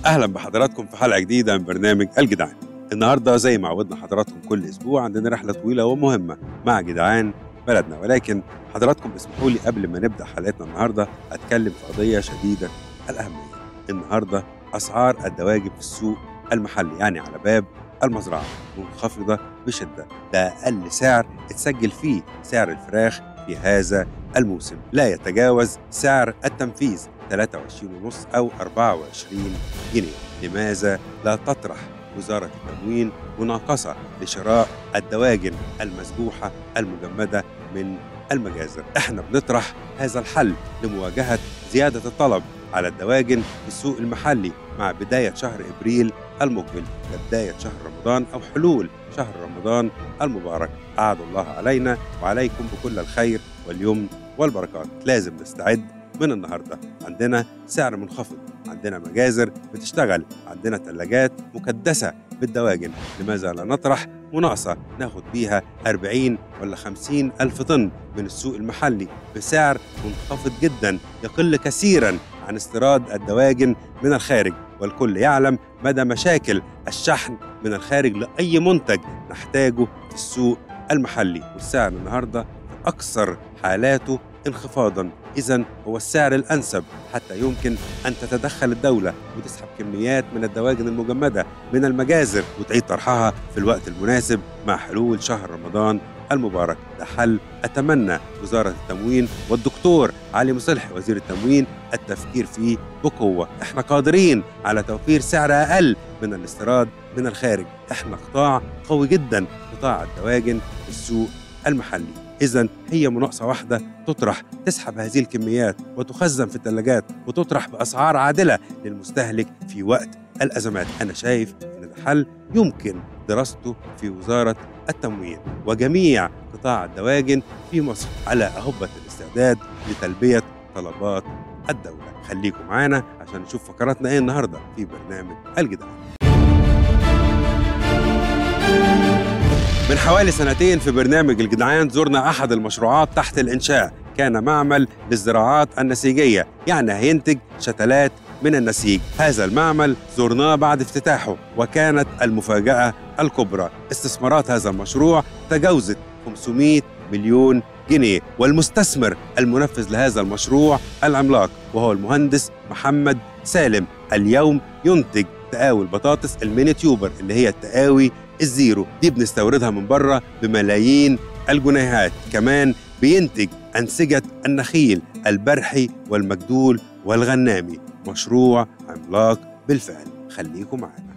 اهلا بحضراتكم في حلقه جديده من برنامج الجدعان النهارده زي ما عودنا حضراتكم كل اسبوع عندنا رحله طويله ومهمه مع جدعان بلدنا ولكن حضراتكم اسمحوا لي قبل ما نبدا حلقتنا النهارده اتكلم في قضيه شديده الاهميه النهارده اسعار الدواجن في السوق المحلي يعني على باب المزرعه منخفضه بشده ده اقل سعر اتسجل فيه سعر الفراخ في هذا الموسم لا يتجاوز سعر التنفيذ 23 ونص أو 24 جنيه لماذا لا تطرح وزارة التموين مناقصة لشراء الدواجن المذبوحة المجمدة من المجازر احنا بنطرح هذا الحل لمواجهة زيادة الطلب على الدواجن في السوق المحلي مع بداية شهر إبريل المقبل كبداية شهر رمضان أو حلول شهر رمضان المبارك أعد الله علينا وعليكم بكل الخير واليمن والبركات لازم نستعد من النهارده عندنا سعر منخفض عندنا مجازر بتشتغل عندنا ثلاجات مكدسة بالدواجن لماذا لا نطرح مناقصة ناخد بيها 40 ولا 50 ألف طن من السوق المحلي بسعر منخفض جدا يقل كثيرا عن استيراد الدواجن من الخارج والكل يعلم مدى مشاكل الشحن من الخارج لأي منتج نحتاجه في السوق المحلي والسعر النهارده في أكثر حالاته انخفاضا إذا هو السعر الأنسب حتى يمكن أن تتدخل الدولة وتسحب كميات من الدواجن المجمدة من المجازر وتعيد طرحها في الوقت المناسب مع حلول شهر رمضان المبارك ده حل أتمنى وزارة التموين والدكتور علي مصلح وزير التموين التفكير فيه بقوة احنا قادرين على توفير سعر أقل من الاستيراد من الخارج احنا قطاع قوي جدا قطاع الدواجن في السوق المحلي إذا هي مناقصة واحدة تطرح تسحب هذه الكميات وتخزن في الثلاجات وتطرح بأسعار عادلة للمستهلك في وقت الأزمات أنا شايف أن ده حل يمكن دراسته في وزارة التموين وجميع قطاع الدواجن في مصر على أهبة الاستعداد لتلبية طلبات الدولة خليكم معانا عشان نشوف فقراتنا ايه النهارده في برنامج الجدعان من حوالي سنتين في برنامج الجدعان زرنا أحد المشروعات تحت الإنشاء كان معمل للزراعات النسيجية يعني هينتج شتلات من النسيج هذا المعمل زرناه بعد افتتاحه وكانت المفاجأة الكبرى استثمارات هذا المشروع تجاوزت 500 مليون جنيه والمستثمر المنفذ لهذا المشروع العملاق وهو المهندس محمد سالم اليوم ينتج تقاوي البطاطس الميني تيوبر اللي هي التقاوي الزيرو دي بنستوردها من بره بملايين الجنيهات كمان بينتج أنسجة النخيل البرحي والمجدول والغنامي مشروع عملاق بالفعل خليكم معانا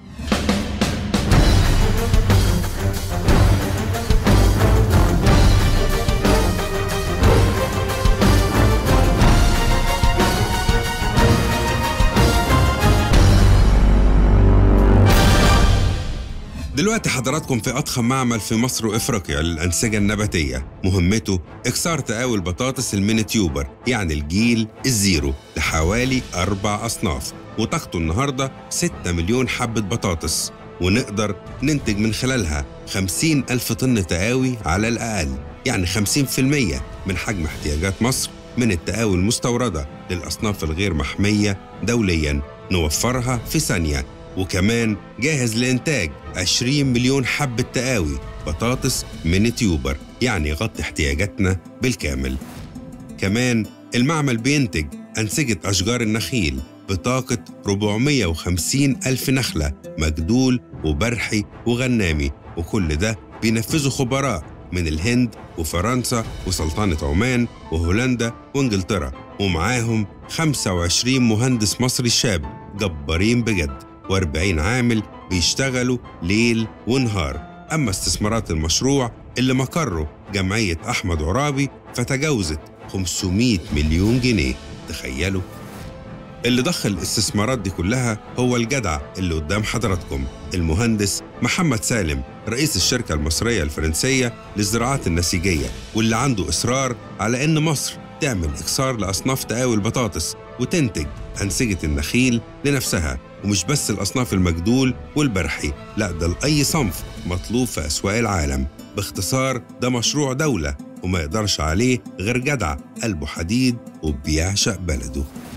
دلوقتي حضراتكم في أضخم معمل في مصر وإفريقيا للأنسجة النباتية مهمته إكسار تقاوي البطاطس الميني تيوبر يعني الجيل الزيرو لحوالي أربع أصناف وطاقته النهاردة 6 مليون حبة بطاطس ونقدر ننتج من خلالها 50 ألف طن تقاوي على الأقل يعني 50% من حجم احتياجات مصر من التقاوي المستوردة للأصناف الغير محمية دولياً نوفرها في ثانية وكمان جاهز لإنتاج 20 مليون حبة تقاوي بطاطس من تيوبر يعني يغطي احتياجاتنا بالكامل كمان المعمل بينتج أنسجة أشجار النخيل بطاقة 450 ألف نخلة مجدول وبرحي وغنامي وكل ده بينفذه خبراء من الهند وفرنسا وسلطنة عمان وهولندا وانجلترا ومعاهم 25 مهندس مصري شاب جبارين بجد و40 عامل بيشتغلوا ليل ونهار أما استثمارات المشروع اللي مقره جمعية أحمد عرابي فتجاوزت 500 مليون جنيه تخيلوا اللي ضخ الاستثمارات دي كلها هو الجدع اللي قدام حضراتكم المهندس محمد سالم رئيس الشركة المصرية الفرنسية للزراعات النسيجية واللي عنده إصرار على إن مصر تعمل إكسار لأصناف تقاوي البطاطس وتنتج أنسجة النخيل لنفسها ومش بس الأصناف المجدول والبرحي لا ده لأي صنف مطلوب في أسواق العالم باختصار ده مشروع دولة وما يقدرش عليه غير جدع قلبه حديد وبيعشق بلده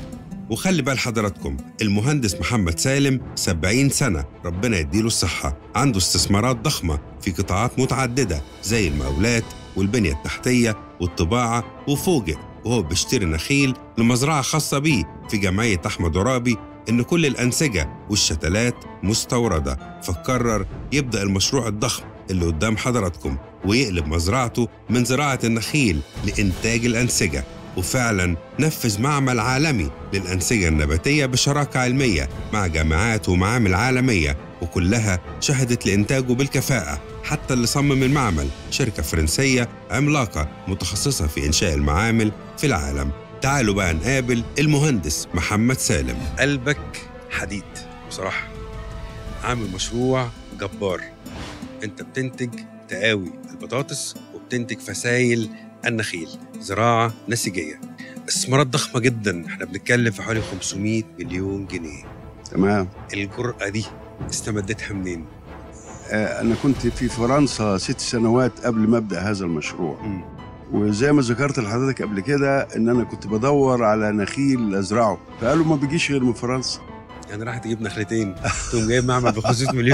وخلي بال حضراتكم المهندس محمد سالم 70 سنة ربنا يديله الصحة عنده استثمارات ضخمة في قطاعات متعددة زي المقاولات والبنية التحتية والطباعة وفوجئ وهو بيشتري نخيل لمزرعة خاصة بيه في جمعية أحمد عرابي إن كل الأنسجة والشتلات مستوردة فقرر يبدأ المشروع الضخم اللي قدام حضراتكم ويقلب مزرعته من زراعة النخيل لإنتاج الأنسجة وفعلا نفذ معمل عالمي للأنسجة النباتية بشراكة علمية مع جامعات ومعامل عالمية وكلها شهدت لإنتاجه بالكفاءة حتى اللي صمم المعمل شركة فرنسية عملاقة متخصصة في إنشاء المعامل في العالم تعالوا بقى نقابل المهندس محمد سالم قلبك حديد بصراحة عامل مشروع جبار انت بتنتج تقاوي البطاطس وبتنتج فسايل النخيل زراعة نسيجية استثمارات ضخمة جدا احنا بنتكلم في حوالي 500 مليون جنيه تمام الجرأة دي استمدتها منين؟ آه، أنا كنت في فرنسا ست سنوات قبل ما أبدأ هذا المشروع مم. وزي ما ذكرت لحضرتك قبل كده إن أنا كنت بدور على نخيل أزرعه فقالوا ما بيجيش غير من فرنسا يعني راح تجيب نخلتين تقوم جايب معمل ب 500 مليون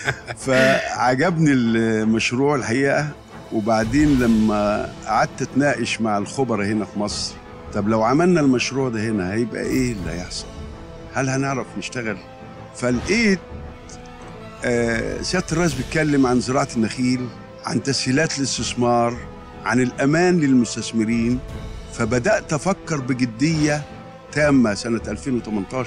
فعجبني المشروع الحقيقة وبعدين لما قعدت أتناقش مع الخبراء هنا في مصر طب لو عملنا المشروع ده هنا هيبقى إيه اللي هيحصل؟ هل هنعرف نشتغل؟ فلقيت آه، سيادة الرئيس بيتكلم عن زراعة النخيل عن تسهيلات الاستثمار عن الأمان للمستثمرين فبدأت أفكر بجدية تامة سنة 2018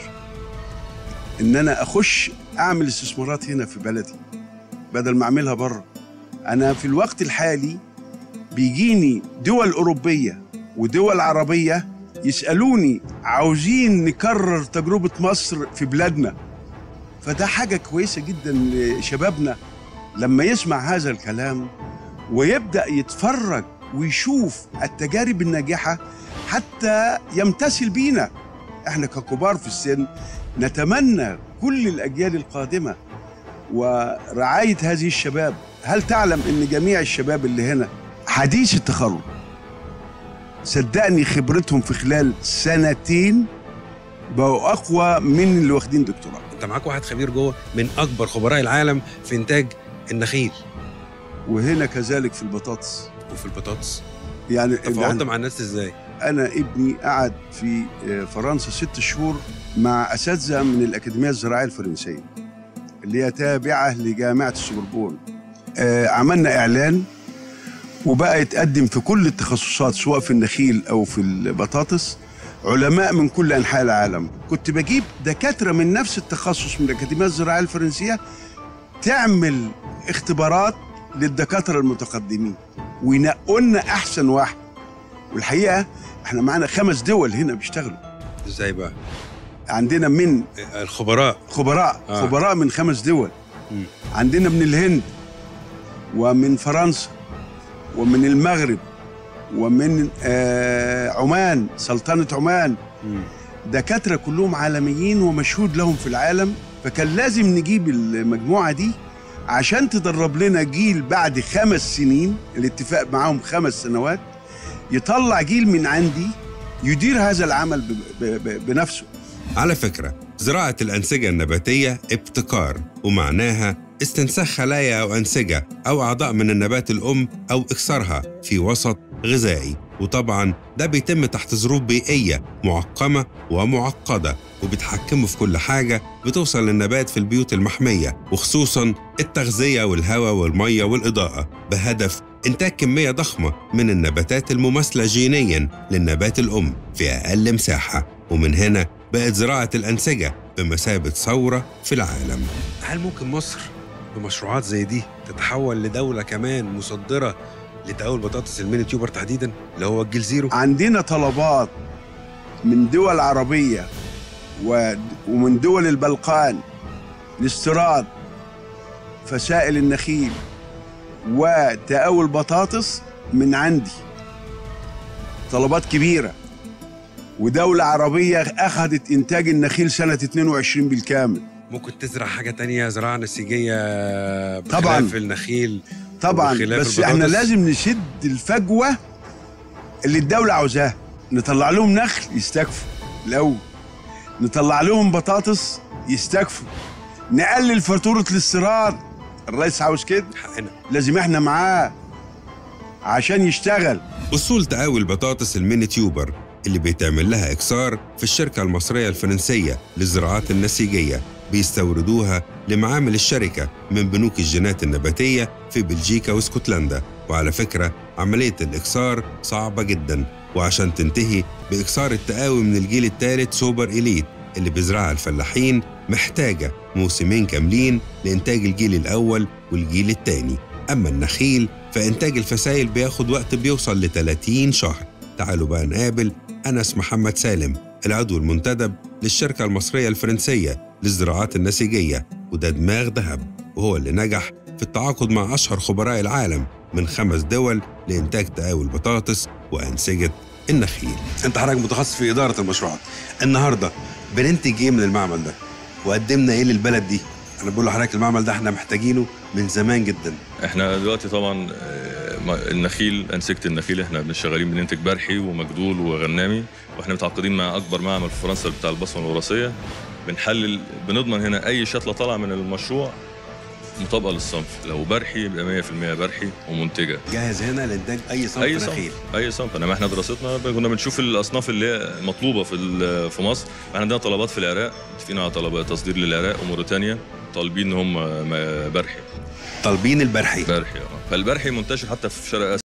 إن أنا أخش أعمل استثمارات هنا في بلدي بدل ما أعملها بره أنا في الوقت الحالي بيجيني دول أوروبية ودول عربية يسألوني عاوزين نكرر تجربة مصر في بلادنا فده حاجة كويسة جدا لشبابنا لما يسمع هذا الكلام ويبدأ يتفرج ويشوف التجارب الناجحة حتى يمتثل بينا احنا ككبار في السن نتمنى كل الأجيال القادمة ورعاية هذه الشباب هل تعلم أن جميع الشباب اللي هنا حديث التخرج صدقني خبرتهم في خلال سنتين بقوا أقوى من اللي واخدين دكتوراه انت معاك واحد خبير جوه من اكبر خبراء العالم في انتاج النخيل وهنا كذلك في البطاطس وفي البطاطس يعني, تفاوضت يعني مع الناس ازاي؟ انا ابني قعد في فرنسا ست شهور مع اساتذه من الاكاديميه الزراعيه الفرنسيه اللي هي تابعه لجامعه السوربون آه، عملنا اعلان وبقى يتقدم في كل التخصصات سواء في النخيل او في البطاطس علماء من كل انحاء العالم كنت بجيب دكاتره من نفس التخصص من الاكاديميه الزراعيه الفرنسيه تعمل اختبارات للدكاتره المتقدمين وينقوا لنا احسن واحد والحقيقه احنا معانا خمس دول هنا بيشتغلوا ازاي بقى؟ عندنا من آه، الخبراء خبراء آه. آه. خبراء من خمس دول مم. عندنا من الهند ومن فرنسا ومن المغرب ومن آه عمان سلطنة عمان مم. دكاترة كلهم عالميين ومشهود لهم في العالم فكان لازم نجيب المجموعة دي عشان تدرب لنا جيل بعد خمس سنين الاتفاق معاهم خمس سنوات يطلع جيل من عندي يدير هذا العمل ب- ب- ب- بنفسه على فكرة زراعة الأنسجة النباتية ابتكار ومعناها استنساخ خلايا أو أنسجة أو أعضاء من النبات الأم أو إكسارها في وسط غذائي وطبعا ده بيتم تحت ظروف بيئية معقمة ومعقدة وبتحكمه في كل حاجة بتوصل للنبات في البيوت المحمية وخصوصا التغذية والهواء والمية والإضاءة بهدف إنتاج كمية ضخمة من النباتات المماثلة جينيا للنبات الأم في أقل مساحة ومن هنا بقت زراعة الأنسجة بمثابة ثورة في العالم هل ممكن مصر بمشروعات زي دي تتحول لدولة كمان مصدرة لتقاول بطاطس الميني تيوبر تحديدا اللي هو الجيل زيرو عندنا طلبات من دول عربية و- ومن دول البلقان لاستيراد فسائل النخيل وتقاول بطاطس من عندي طلبات كبيرة ودولة عربية أخذت إنتاج النخيل سنة 22 بالكامل ممكن تزرع حاجة تانية زراعة نسيجية طبعاً. بخلاف النخيل طبعا وبخلاف بس البطاطس. احنا لازم نسد الفجوة اللي الدولة عاوزاها نطلع لهم نخل يستكفوا الأول نطلع لهم بطاطس يستكفوا نقلل فاتوره الاستيراد الرئيس عاوز كده حقنا لازم احنا معاه عشان يشتغل أصول تقاوي البطاطس الميني تيوبر اللي بيتعمل لها إكسار في الشركة المصرية الفرنسية للزراعات النسيجية بيستوردوها لمعامل الشركة من بنوك الجينات النباتية في بلجيكا واسكتلندا وعلى فكرة عملية الإكسار صعبة جدا وعشان تنتهي بإكسار التقاوي من الجيل الثالث سوبر إليت اللي بيزرعها الفلاحين محتاجة موسمين كاملين لإنتاج الجيل الأول والجيل الثاني أما النخيل فإنتاج الفسائل بياخد وقت بيوصل ل 30 شهر تعالوا بقى نقابل أنس محمد سالم العضو المنتدب للشركة المصرية الفرنسية للزراعات النسيجية وده دماغ ذهب وهو اللي نجح في التعاقد مع أشهر خبراء العالم من خمس دول لإنتاج تقاوي البطاطس وأنسجة النخيل أنت حضرتك متخصص في إدارة المشروعات النهاردة بننتج إيه من المعمل ده وقدمنا إيه للبلد دي أنا بقول لحضرتك المعمل ده إحنا محتاجينه من زمان جدا احنا دلوقتي طبعا آه، ما- النخيل انسجه النخيل احنا شغالين بننتج برحي ومجدول وغنامي واحنا متعاقدين مع اكبر معمل في فرنسا بتاع البصمه الوراثيه بنحلل بنضمن هنا اي شتله طالعه من المشروع مطابقه للصنف لو برحي يبقى 100% برحي ومنتجه جاهز هنا لإنتاج أي صنف اي نخيل صنف اي صنف انما احنا دراستنا كنا بنشوف الاصناف اللي هي مطلوبه في ال- في مصر احنا عندنا طلبات في العراق متفقين على طلبات تصدير للعراق وموريتانيا طالبين ان هم م- برحي طالبين البرحي برحي اه فالبرحي منتشر حتى في شرق